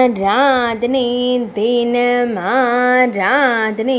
ஆராதனை தினம் ஆராதனை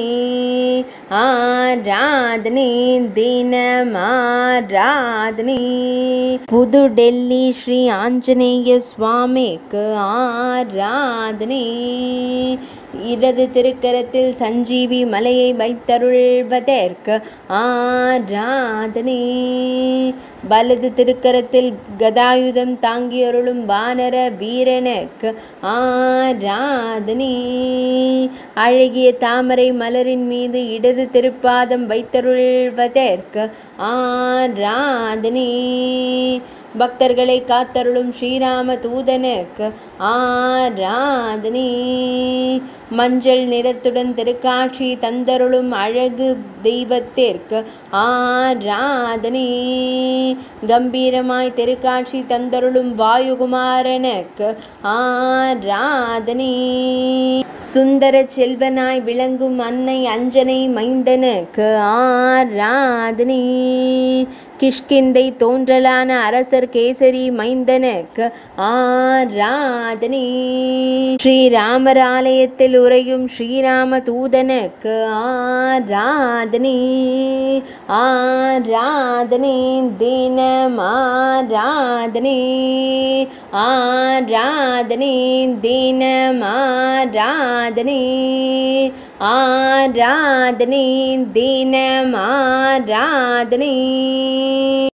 ஆராதனை தினம் ஆராதனை புது டெல்லி ஸ்ரீ ஆஞ்சநேய சுவாமிக்கு ஆராதனை இடது திருக்கரத்தில் சஞ்சீவி மலையை வைத்தருள்வதற்கு ஆராதனை வலது திருக்கரத்தில் கதாயுதம் தாங்கியருளும் வானர வீரனுக்கு ஆராதனை அழகிய தாமரை மலரின் மீது இடது திருப்பாதம் வைத்தருள்வதற்கு ஆராதனை பக்தர்களை காத்தருளும் ஸ்ரீராம தூதனுக்கு ஆராதனை மஞ்சள் நிறத்துடன் திருக்காட்சி தந்தருளும் அழகு தெய்வத்திற்கு ஆராதனை கம்பீரமாய் திருக்காட்சி தந்தருளும் வாயுகுமாரனுக்கு ஆராதனை சுந்தர செல்வனாய் விளங்கும் அன்னை அஞ்சனை மைந்தனுக்கு ஆராதனை கிஷ்கிந்தை தோன்றலான அரசர் கேசரி மைந்தனுக்கு ஆராதனை ஸ்ரீராமர் ஆலயத்தில் உறையும் ஸ்ரீராம தூதனுக்கு ஆராதனை ஆராதனை தினம் ஆராதனை ஆராதனை தினம் ஆராதனை ஆராதனை தினம் ஆராதனை